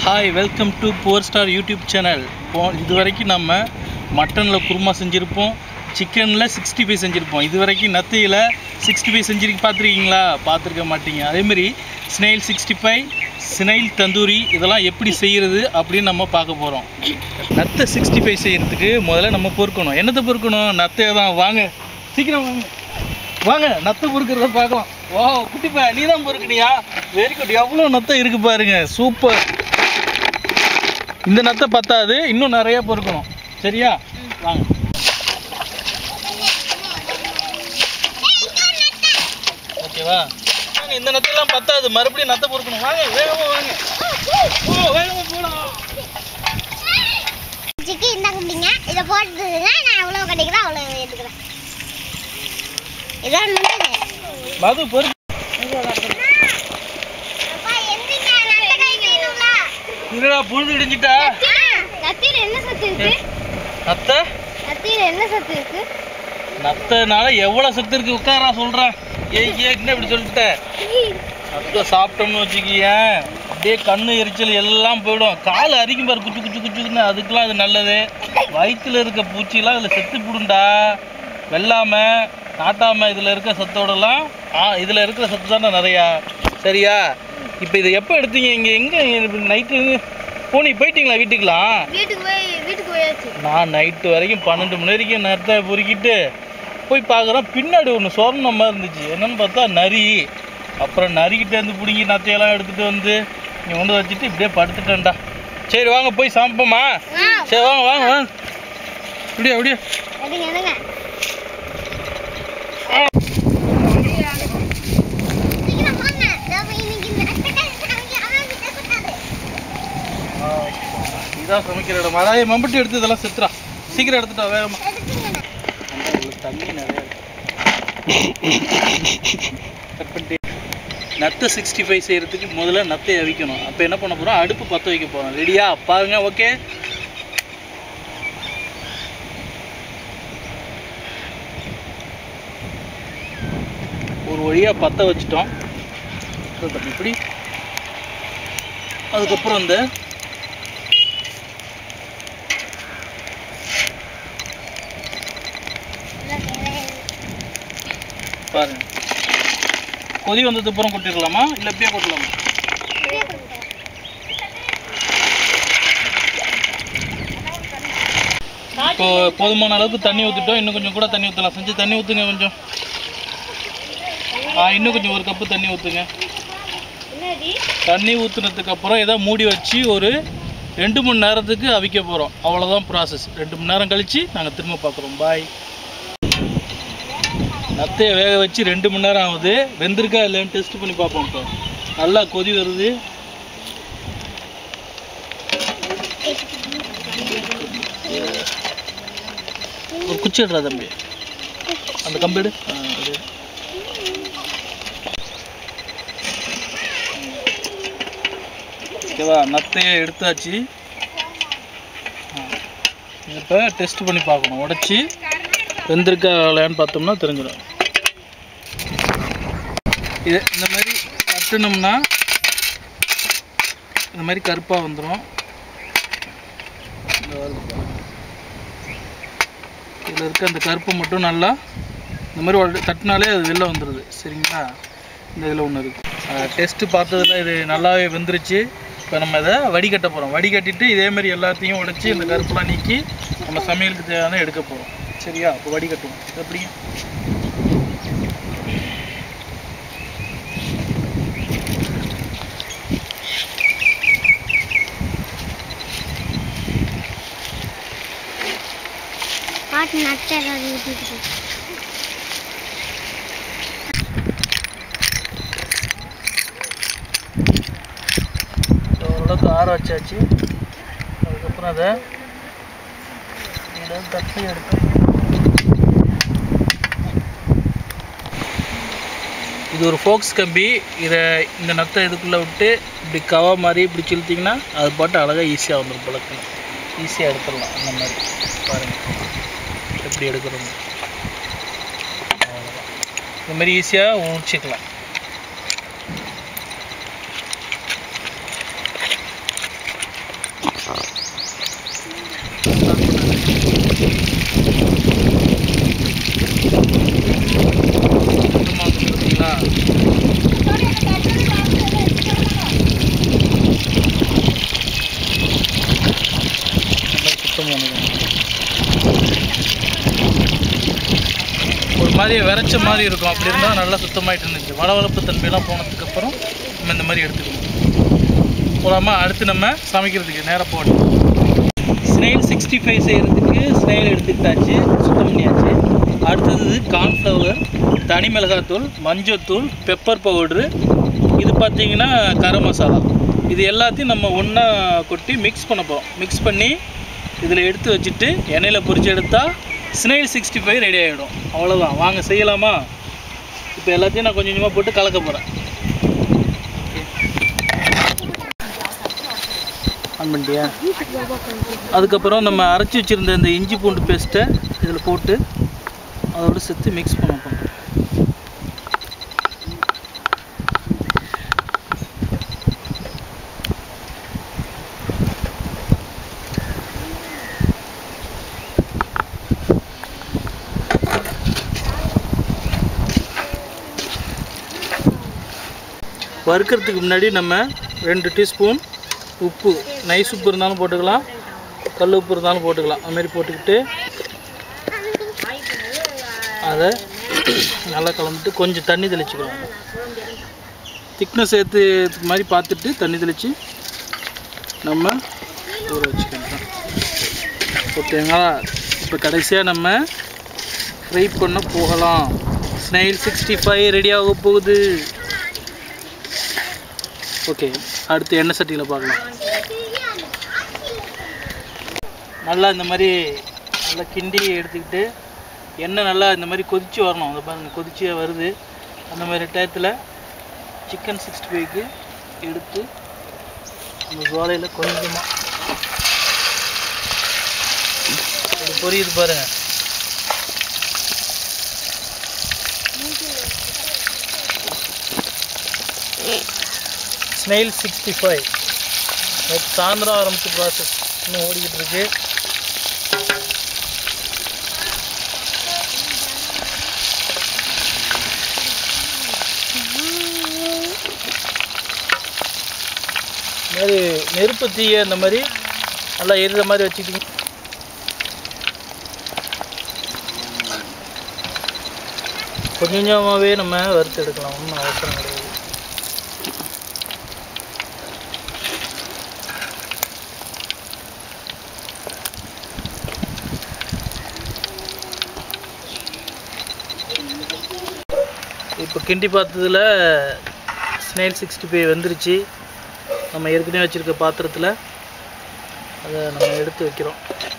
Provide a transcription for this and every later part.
Hi welcome to power star YouTube channel போ இது வரைக்கும் நம்ம மட்டனில் குருமா செஞ்சுருப்போம் சிக்கனில் சிக்ஸ்டி ஃபைவ் செஞ்சுருப்போம் இது வரைக்கும் நத்தையில் சிக்ஸ்டி ஃபைவ் செஞ்சுருக்கு பார்த்துருக்கீங்களா பார்த்துருக்க மாட்டீங்க அதேமாரி snail sixty five snail tandoori இதெல்லாம் எப்படி செய்கிறது அப்படின்னு நம்ம பார்க்க போகிறோம் நத்தை சிக்ஸ்டி ஃபைவ் செய்கிறதுக்கு முதல்ல நம்ம பொறுக்கணும் என்னத்தை பொறுக்கணும் நத்தையை தான் வாங்க சீக்கிரம் வாங்க வாங்க நத்தை பொறுக்கிறத பார்க்கலாம் வா குட்டிப்பா நீ தான் பொறுக்கணியா வெரி குட் எவ்வளோ நத்தை இருக்கு பாருங்க சூப்பர் இந்த நத்தை பத்தாது இன்னும் நிறைய பொறுக்கணும் சரியா வாங்க ஓகேவா வாங்க இந்த நத்தையெல்லாம் பத்தாது மறுபடியும் நத்தை பொறுக்கணும் வாங்க வேகமா வாங்க ஓ வேகமா போலாம் சிக்கி இந்தாங்க குடிங்க இதை போட்டுதுங்க நான் எவ்வளோ கிடைக்கிறேன் அவ்வளோ எடுத்துக்கிறேன் இதான் நல்லது மது பொறு அப்பா எந்திரிங்க நல்ல கை வேணுங்களா என்னடா பொழுது இடிஞ்சிட்டா கத்தியில என்ன சத்து இருக்கு நத்தை கத்தியில என்ன சத்து இருக்கு நத்தனால எவ்வளவு சத்து இருக்கு உட்காரா சொல்றேன் ஏய் ஏய் என்ன இப்படி சொல்லிட்ட நத்தை சாப்பிட்டோம்னு வச்சுக்கியேன் அப்படியே கண்ணு எரிச்சல் எல்லாம் போயிடும் கால் அரிக்கும் பாரு குச்சு குச்சு குச்சுன்னு அதுக்கெல்லாம் அது நல்லது வயிற்றுல இருக்க பூச்சிலாம் இதில் செத்து போடுண்டா வெள்ளாம நாட்டாம இதில் இருக்க சத்தோடலாம் ஆ இதில் இருக்கிற சத்து தானே நிறையா சரியா இப்போ இதை எப்போ எடுத்தீங்க இங்கே எங்கே நைட்டு போனி போயிட்டீங்களா வீட்டுக்குலாம் வீட்டுக்கு போய் வீட்டுக்கு போயாச்சு நான் நைட்டு வரைக்கும் பன்னெண்டு மணி வரைக்கும் நேரத்தை பொறுக்கிட்டு போய் பார்க்குறேன் பின்னாடி ஒன்று சொர்ணம் மாதிரி இருந்துச்சு என்னன்னு பார்த்தா நரி அப்புறம் நரிக்கிட்ட இருந்து பிடுங்கி நத்தையெல்லாம் எடுத்துகிட்டு வந்து இங்கே கொண்டு வச்சுட்டு இப்படியே படுத்துட்டேன்டா சரி வாங்க போய் சமைப்போமா சரி வாங்க வாங்க வாங்க இப்படியா இப்படியா எடுங்க எடுங்க சீக்கிரம் போங்க நம்ம இன்னைக்கு நட்டை சமைக்க அவன் கிட்ட சொன்னாரு இதான் சமைக்கிற இடம் அதாவது மம்பட்டி எடுத்து இதெல்லாம் செத்துறா சீக்கிரம் எடுத்துட்டா வேகமா எடுத்துங்க தண்ணி நிறைய கட் பண்ணிட்டு நத்தை சிக்ஸ்டி ஃபைவ் செய்கிறதுக்கு முதல்ல நத்தை அவிக்கணும் அப்போ என்ன பண்ண போகிறோம் அடுப்பு பற்ற வைக்க போகிறோம் ரெடியா பாருங்க ஓகே ஒரு வழியாக பற்ற வச்சுட்டோம் இது பாருங்க, இப்படி அதுக்கப்புறம் இந்த பாருங்க கொதி வந்ததுக்கு அப்புறம் கொட்டிடலாமா இல்லை இப்படியே கொட்டலாமா இப்போ போதுமான அளவுக்கு தண்ணி ஊற்றிட்டோம் இன்னும் கொஞ்சம் கூட தண்ணி ஊற்றலாம் செஞ்சு தண்ணி ஊற்றுங்க கொஞ்சம் ஆ இன்னும் கொஞ்சம் ஒரு கப்பு தண்ணி ஊற்றுங்க என்னடி தண்ணி ஊற்றுனதுக்கு அப்புறம் இதை மூடி வச்சு ஒரு ரெண்டு மணி நேரத்துக்கு அவிக்க போகிறோம் அவ்வளோதான் ப்ராசஸ் ரெண்டு மணி நேரம் கழித்து நாங்கள் திரும்ப பார்க்குறோம் பாய் நத்தையை வேக வச்சு ரெண்டு மணி நேரம் ஆகுது வெந்திருக்கா இல்லைன்னு டெஸ்ட் பண்ணி பார்ப்போம் இப்போ நல்லா கொதி வருது ஒரு குச்சி எடுறா தம்பி அந்த கம்பெடு ஓகேவா நத்தையை எடுத்தாச்சு இப்போ டெஸ்ட் பண்ணி பார்க்கணும் உடச்சி வெந்திருக்கா இல்லையான்னு பார்த்தோம்னா தெரிஞ்சிடும் இது இந்த மாதிரி கட்டுனோம்னா இந்த மாதிரி கருப்பாக வந்துடும் இதில் இருக்க அந்த கருப்பு மட்டும் நல்லா இந்த மாதிரி உட- தட்டினாலே அது வெளில வந்துடுது சரிங்களா இந்த இதில் ஒன்று இருக்குது டெஸ்ட்டு பார்த்ததுல இது நல்லாவே வெந்துருச்சு இப்போ நம்ம இதை வடிகட்ட போகிறோம் வடிகட்டிட்டு இதே மாதிரி எல்லாத்தையும் உடைச்சி இந்த கருப்புலாம் நீக்கி நம்ம சமையலுக்கு தேவையான எடுக்க போகிறோம் சரியா அப்போ வடிகட்டுவோம் இது எப்படி பாட்டு நட்டை ஏதாவது ஊற்றிட்டு இது ஓரளவுக்கு ஆற வச்சாச்சு அதுக்கப்புறம் அதை இதை தட்டி எடுத்து இது ஒரு ஃபோக்ஸ் கம்பி இதை இந்த நத்தை இதுக்குள்ளே விட்டு இப்படி கவா மாதிரி இப்படி செலுத்திங்கன்னா அது பாட்டு அழகாக ஈஸியாக வந்துடும் பழக்கம் ஈஸியாக எடுத்துடலாம் அந்த மாதிரி பாருங்கள் எப்படி எடுக்கிறோம் அவ்வளோதான் இந்த மாதிரி ஈஸியாக உச்சிக்கலாம் மாதிரி விரைச்ச மாதிரி இருக்கும் அப்படி இருந்தால் நல்லா சுத்தமாயிட்டு இருந்துச்சு வளவளப்பு தன்மையெல்லாம் போனதுக்கப்புறம் நம்ம இந்த மாதிரி எடுத்துக்கணும் போலாமா அடுத்து நம்ம சமைக்கிறதுக்கு நேராக போகணும் ஸ்னெயில் சிக்ஸ்டி ஃபைவ் செய்கிறதுக்கு ஸ்னெயில் எடுத்துக்கிட்டாச்சு சுத்தம் பண்ணியாச்சு அடுத்தது கார்ன்ஃப்ளவர் தனி மிளகாத்தூள் மஞ்சத்தூள் பெப்பர் பவுட்ரு இது பார்த்தீங்கன்னா கரம் மசாலா இது எல்லாத்தையும் நம்ம ஒன்றா கொட்டி மிக்ஸ் பண்ண போகிறோம் மிக்ஸ் பண்ணி இதில் எடுத்து வச்சுட்டு எண்ணெயில் பொரிச்சு எடுத்தால் ஸ்னெயில் சிக்ஸ்டி ஃபைவ் ரெடி ஆகிடும் அவ்வளோதான் வாங்க செய்யலாமா இப்போ எல்லாத்தையும் நான் கொஞ்சம் கொஞ்சமாக போட்டு கலக்க போகிறேன் ஆன் பண்ணிட்டியா அதுக்கப்புறம் நம்ம அரைச்சி வச்சுருந்த இந்த இஞ்சி பூண்டு பேஸ்ட்டை இதில் போட்டு அதோட சேர்த்து மிக்ஸ் பண்ண போகிறோம் வறுக்கிறதுக்கு முன்னாடி நம்ம ரெண்டு டீஸ்பூன் உப்பு நைஸ் உப்பு இருந்தாலும் போட்டுக்கலாம் கல் உப்பு இருந்தாலும் போட்டுக்கலாம் அதுமாரி போட்டுக்கிட்டு அதை நல்லா கலந்துட்டு கொஞ்சம் தண்ணி தெளிச்சுக்கலாம் திக்னஸ் சேர்த்து மாதிரி பார்த்துட்டு தண்ணி தெளித்து நம்ம ஊற வச்சுக்கலாம் ஓகேங்களா இப்போ கடைசியாக நம்ம ஃப்ரை பண்ண போகலாம் ஸ்னைல் சிக்ஸ்டி ஃபைவ் ரெடி ஆக போகுது ஓகே அடுத்து எண்ணெய் சட்டியில் பார்க்கலாம் நல்லா இந்த மாதிரி நல்லா கிண்டி எடுத்துக்கிட்டு எண்ணெய் நல்லா இந்த மாதிரி கொதிச்சு வரணும் அந்த பாருங்க கொதிச்சு வருது அந்த மாதிரி டயத்தில் சிக்கன் சிக்ஸ்டி ஃபைவ்க்கு எடுத்து அந்த ஜோலையில் கொஞ்சமாக இது பொரியுது பாருங்க ஸ்னெயில் சிக்ஸ்டி ஃபைவ் நேற்று சாயந்தரம் ஆரம்பிச்ச ப்ராசஸ் இன்னும் ஓடிக்கிட்டு இருக்கு இந்த மாதிரி நெருப்பு தீய இந்த மாதிரி நல்லா எரிகிற மாதிரி வச்சுக்கிட்டீங்க கொஞ்சம் கொஞ்சமாகவே நம்ம வறுத்து எடுக்கலாம் ஒன்றும் அவசரம் கிடையாது இப்போ கிண்டி பார்த்ததுல ஸ்னெயில் சிக்ஸ்டி ஃபைவ் வெந்துருச்சு நம்ம ஏற்கனவே வச்சுருக்க பாத்திரத்தில் அதை நம்ம எடுத்து வைக்கிறோம்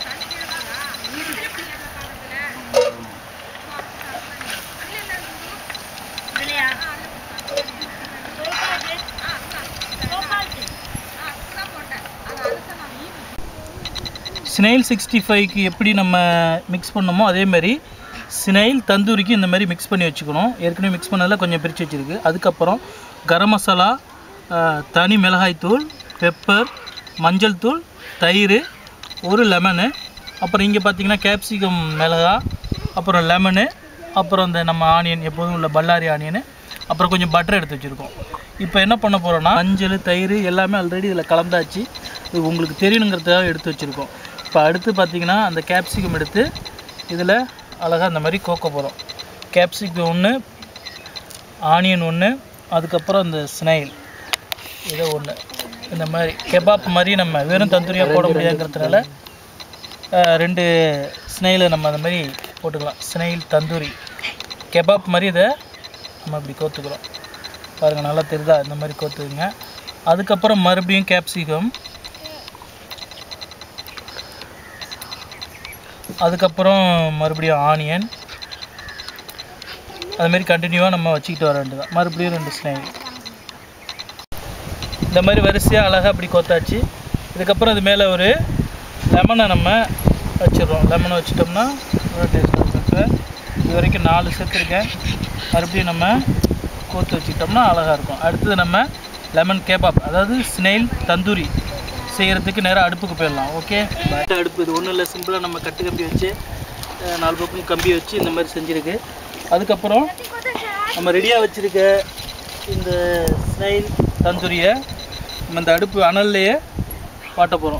ஸ்னெயில் சிக்ஸ்டி ஃபைவ்க்கு எப்படி நம்ம மிக்ஸ் பண்ணோமோ அதே மாதிரி ஸ்னெயில் தந்தூரிக்கு இந்த மாதிரி மிக்ஸ் பண்ணி வச்சுக்கணும் ஏற்கனவே மிக்ஸ் பண்ணதில் கொஞ்சம் பிரித்து வச்சுருக்கு அதுக்கப்புறம் கரம் மசாலா ஆஹ், தனி மிளகாய்த்தூள் பெப்பர் மஞ்சள் தூள் தயிர் ஒரு லெமனு அப்புறம் இங்கே பார்த்தீங்கன்னா கேப்சிகம் மிளகா அப்புறம் லெமனு அப்புறம் இந்த நம்ம ஆனியன் எப்போதும் உள்ள பல்லாரி ஆனியனு அப்புறம் கொஞ்சம் பட்டர் எடுத்து வச்சுருக்கோம் இப்போ என்ன பண்ண போகிறோன்னா மஞ்சள் தயிர் எல்லாமே ஆல்ரெடி இதில் கலந்தாச்சு இது உங்களுக்கு தெரியணுங்கிறதுக்காக எடுத்து வச்சுருக்கோம் இப்போ அடுத்து பார்த்தீங்கன்னா அந்த கேப்சிகம் எடுத்து இதில் அழகாக இந்த மாதிரி கோக்க போகிறோம் கேப்சிகம் ஒன்று ஆனியன் ஒன்று அதுக்கப்புறம் அந்த ஸ்னைல் இதோ ஒன்று இந்த மாதிரி கெபாப் மாதிரி நம்ம வெறும் தந்தூரியாக போட முடியாதுங்கிறதுனால அஹ், ரெண்டு ஸ்னைலை நம்ம அந்த மாதிரி போட்டுக்கலாம் ஸ்னைல் தந்தூரி கெபாப் மாதிரி இதை நம்ம இப்படி கோத்துக்கிறோம் பாருங்கள் நல்லா தெரியுதா இந்த மாதிரி கோத்துக்குங்க அதுக்கப்புறம் மறுபடியும் கேப்சிகம் அதுக்கப்புறம் மறுபடியும் ஆனியன் அதுமாரி கண்டினியூவாக நம்ம வச்சுக்கிட்டு வர வேண்டியதான் மறுபடியும் ரெண்டு ஸ்னைல் இந்த மாதிரி வரிசையாக அழகாக அப்படி கோத்தாச்சு இதுக்கப்புறம் இது மேலே ஒரு லெமனை நம்ம வச்சிடுறோம் லெமனை வச்சிட்டோம்னா நல்லா டேஸ்ட்டாக இருக்கும் இது வரைக்கும் நாலு சேர்த்துருக்கேன் மறுபடியும் நம்ம கோத்து வச்சுக்கிட்டோம்னா அழகாக இருக்கும் அடுத்தது நம்ம லெமன் கேபாப் அதாவது ஸ்னெயில் தந்தூரி செய்கிறதுக்கு நேராக அடுப்புக்கு போயிடலாம் ஓகே அடுப்பு இது ஒன்றும் இல்லை சிம்பிளாக நம்ம கட்டு கம்பி வச்சு அஹ், நாலு பக்கம் கம்பி வச்சு இந்த மாதிரி செஞ்சுருக்கு அதுக்கப்புறம் நம்ம ரெடியாக வச்சுருக்க இந்த ஸ்னைல் தந்தூரியை நம்ம இந்த அடுப்பு அனல்லையே வாட்ட போகிறோம்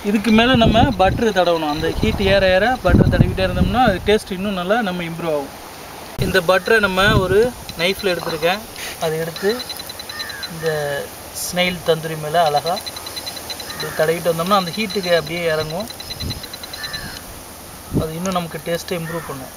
இதுக்கு மேலே நம்ம பட்டர் தடவணும் அந்த ஹீட் ஏற ஏற பட்டர் தடவிட்டே இருந்தோம்னா அது டேஸ்ட் இன்னும் நல்லா நம்ம இம்ப்ரூவ் ஆகும் இந்த பட்டரை நம்ம ஒரு நைஃப்பில் எடுத்திருக்கேன் அதை எடுத்து இந்த ஸ்னெயில் தந்தூரி மேலே அழகாக இப்படி தடவிட்டு வந்தோம்னா அந்த ஹீட்டுக்கு அப்படியே இறங்கும் அது இன்னும் நமக்கு டேஸ்ட்டை இம்ப்ரூவ் பண்ணும்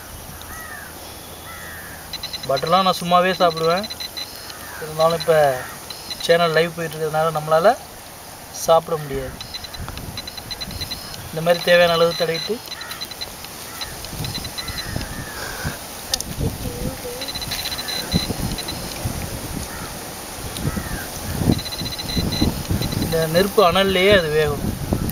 பட்டர்லாம் நான் சும்மாவே சாப்பிடுவேன் இருந்தாலும் இப்போ சேனல் லைவ் போயிட்டு இருக்கிறதுனால நம்மளால் சாப்பிட முடியாது இந்த மாதிரி தேவையான அளவு தடவிட்டு இந்த நெருப்பு அனல்லையே அது வேகும்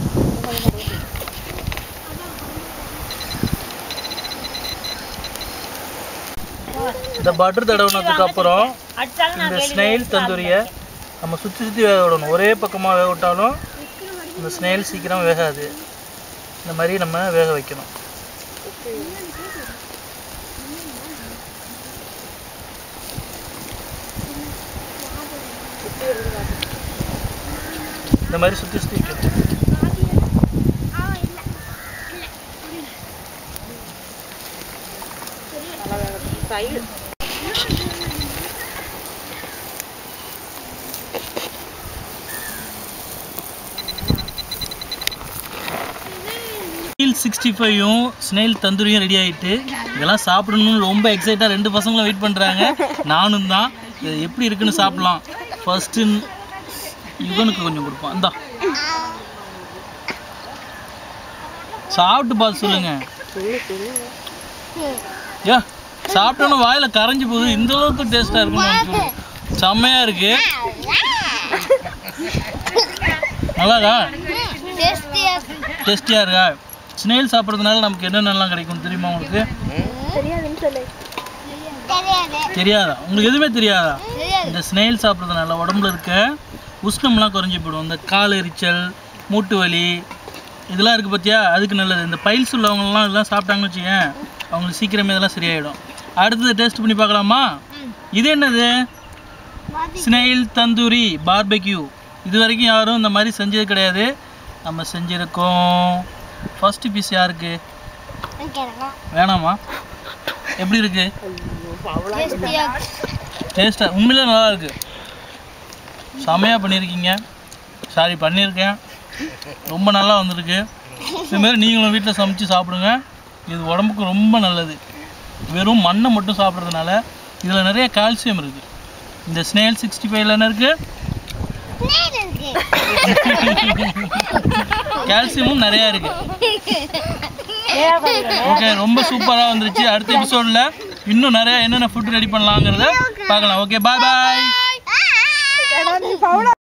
இந்த பட்டர் தடவுனதுக்கு அப்புறம் இந்த ஸ்னெயில் தந்தூரியை நம்ம சுற்றி சுற்றி வேக விடணும் ஒரே பக்கமாக வேக விட்டாலும் இந்த ஸ்னெயில் சீக்கிரம் வேகாது இந்த மாதிரி நம்ம வேக வைக்கணும் இந்த மாதிரி சுற்றி சுற்றி வைக்கணும் ஸ்னெயில் சிக்ஸ்டி ஃபைவும் ஸ்னெயில் தந்தூரியும் ரெடி ஆகிட்டு இதெல்லாம் சாப்பிடணும்னு ரொம்ப எக்ஸைட்டாக ரெண்டு பசங்களும் வெயிட் பண்ணுறாங்க நானும் தான் இது எப்படி இருக்குன்னு சாப்பிடலாம் ஃபர்ஸ்ட்டு இவனுக்கு கொஞ்சம் கொடுப்போம் இந்தா சாப்பிட்டு பார்த்து சொல்லுங்க ஏ சாப்பிட்டோன்னு வாயில கரைஞ்சு போகுது இந்த அளவுக்கு டேஸ்ட்டாக இருக்குன்னு செம்மையாக இருக்கு நல்லாதா டேஸ்டியா டேஸ்டியாக இருக்கா ஸ்னெயில் சாப்பிட்றதுனால நமக்கு என்னென்னலாம் கிடைக்கும் தெரியுமா உங்களுக்கு தெரியாது தெரியாதா உங்களுக்கு எதுவுமே தெரியாதா தெரியாது இந்த ஸ்னெயில் சாப்பிட்றதுனால உடம்புல இருக்க உஷ்ணம்லாம் குறைஞ்சி போயிடும் இந்த கால் எரிச்சல் மூட்டு வலி இதெல்லாம் இருக்குது பார்த்தியா அதுக்கு நல்லது இந்த பைல்ஸ் உள்ளவங்கலாம் இதெல்லாம் சாப்பிட்டாங்கன்னு வச்சுக்கேன் அவங்களுக்கு சீக்கிரமே இதெல்லாம் சரியாயிடும் அடுத்தது டேஸ்ட் பண்ணி பார்க்கலாமா இது என்னது ஸ்னெயில் தந்தூரி பார்பெக்யூ இது வரைக்கும் யாரும் இந்த மாதிரி செஞ்சது கிடையாது நம்ம செஞ்சுருக்கோம் ஃபர்ஸ்ட் பீஸ் யாருக்கு வேணாமா எப்படி இருக்கு டேஸ்டியா டேஸ்ட்டாக உண்மையிலே நல்லா இருக்கு செமையாக பண்ணியிருக்கீங்க சாரி பண்ணியிருக்கேன் ரொம்ப நல்லா வந்திருக்கு இதுமாரி நீங்களும் வீட்டில் சமைச்சு சாப்பிடுங்க இது உடம்புக்கு ரொம்ப நல்லது வெறும் மண்ணை மட்டும் சாப்பிட்றதுனால இதில் நிறைய கால்சியம் இருக்குது இந்த ஸ்னேல் சிக்ஸ்டி ஃபைவ்ல என்ன இருக்குது கால்சியமும் நிறையா இருக்குது ஓகே ரொம்ப சூப்பராக வந்துருச்சு அடுத்த எபிசோடில் இன்னும் நிறைய என்னென்ன ஃபுட் ரெடி பண்ணலாங்கிறத பார்க்கலாம் ஓகே பாய் பாய் Bye.